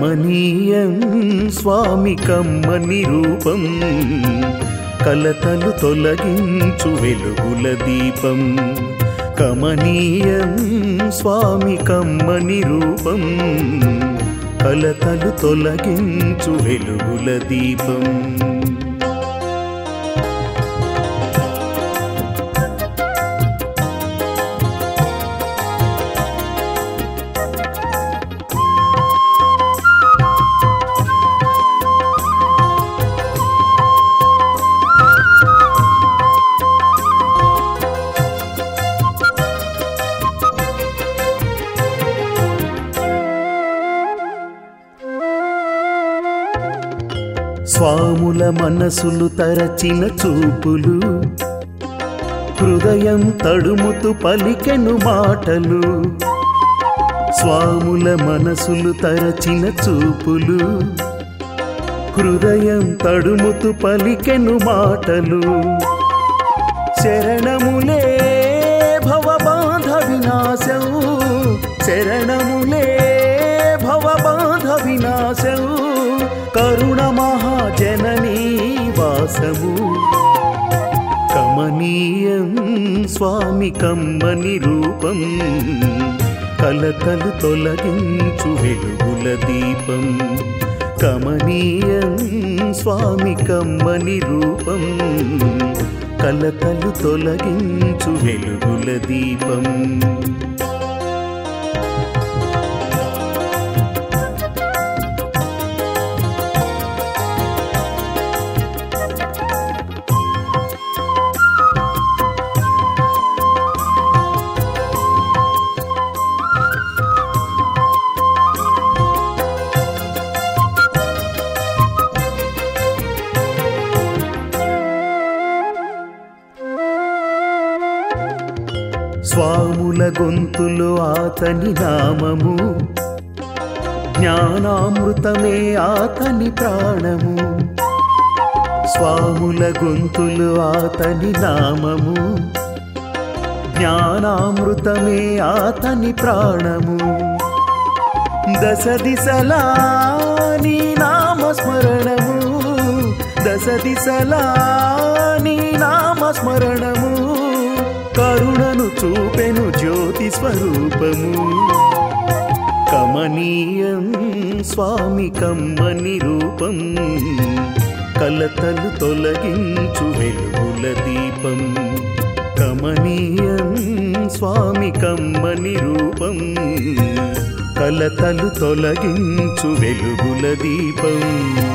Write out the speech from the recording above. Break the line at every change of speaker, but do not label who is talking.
కమనీయం స్వామి కమ్మని రూపం కలతలు తొలగించు వెలుగుల దీపం కమనీయం స్వామి కమ్మని రూపం కలతలు తొలగించు వెలుగుల దీపం స్వాముల మనసులు తరచిన చూపులు హృదయం తడుముతు పలికెను మాటలు స్వాముల మనసులు తరచిన చూపులు హృదయం తడుముతు పలికెను మాటలు శరణములే భవబాధ వినాశం శరణములే భవబాధ వినాశం కరుణ మహాజననీ వాసము కమనీయం స్వామి కమ్మని రూపం కలతలు తొలగించు వెలుగుల దీపం కమనీయం స్వామి కమ్మని రూపం కలతలు తొలగించు వెలుగుల దీపం స్వాముల గొంతులు ఆతని నామము జ్ఞానామృతమే ఆతని ప్రాణము స్వాముల గొంతులు ఆతని నామము జ్ఞానామృతమే ఆతని ప్రాణము దశ దిశలా నీ నామస్మరణము దశ దిశలా నీ నామస్మరణము కరుణను చూపెను జ్యోతి స్వరూపము కమనీయం స్వామి కమ్మని రూపం కలతలు తొలగించు వెలుగుల దీపం కమనీయం స్వామి కమ్మని రూపం కలతలు తొలగించు వెలుగుల దీపం